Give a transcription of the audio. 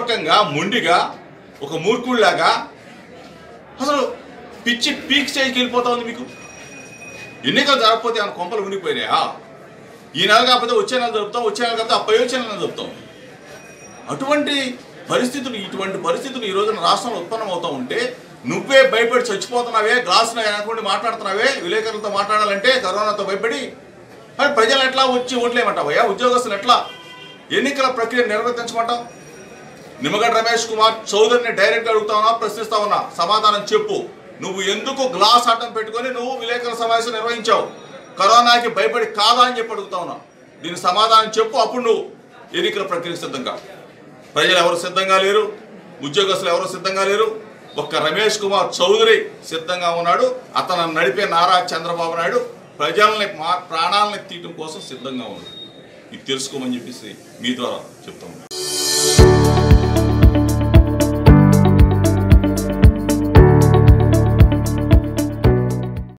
మూర్ఖంగా మొండిగా ఒక మూర్ఖుడిలాగా అసలు పిచ్చి పీక్ స్టేజ్కి వెళ్ళిపోతా ఉంది మీకు ఎన్నికలు జరగకపోతే ఆయన కొంపలు మునిగిపోయినాయా ఈ నెల కాకపోతే వచ్చే నెల జరుపుతాం వచ్చే నెల కాకపోతే అప్పై వచ్చే నెల జరుపుతాం అటువంటి పరిస్థితులు ఇటువంటి పరిస్థితులు ఈ రోజున రాష్ట్రంలో ఉత్పన్నం అవుతూ ఉంటే నువ్వే భయపడి చచ్చిపోతున్నావే గ్లాసులో వెనకుండి మాట్లాడుతున్నావే విలేకరులతో మాట్లాడాలంటే కరోనాతో భయపడి మరి ప్రజలు ఎట్లా వచ్చి ఓట్లేమంటావయ్యా ఉద్యోగస్తులు ఎట్లా ఎన్నికల ప్రక్రియ నిర్వర్తించమంటావు నిమ్మగడ్డ రమేష్ కుమార్ చౌదరిని డైరెక్ట్ అడుగుతా ఉన్నా ప్రశ్నిస్తా ఉన్నా సమాధానం చెప్పు నువ్వు ఎందుకు గ్లాస్ ఆటం పెట్టుకొని నువ్వు విలేకరుల సమావేశం నిర్వహించావు కరోనాకి భయపడి కాదా అని చెప్పి అడుగుతా ఉన్నా దీని సమాధానం చెప్పు అప్పుడు నువ్వు ఎన్నికల ప్రక్రియకు సిద్ధంగా ప్రజలు ఎవరు సిద్ధంగా లేరు ఉద్యోగస్తులు ఎవరు సిద్ధంగా లేరు ఒక్క రమేష్ కుమార్ చౌదరి సిద్ధంగా ఉన్నాడు అతను నడిపే నారా చంద్రబాబు నాయుడు ప్రజల్ని మా ప్రాణాలని తీయటం కోసం సిద్ధంగా ఉన్నాడు ఇది తెలుసుకోమని చెప్పేసి మీ ద్వారా చెప్తా ఉన్నాను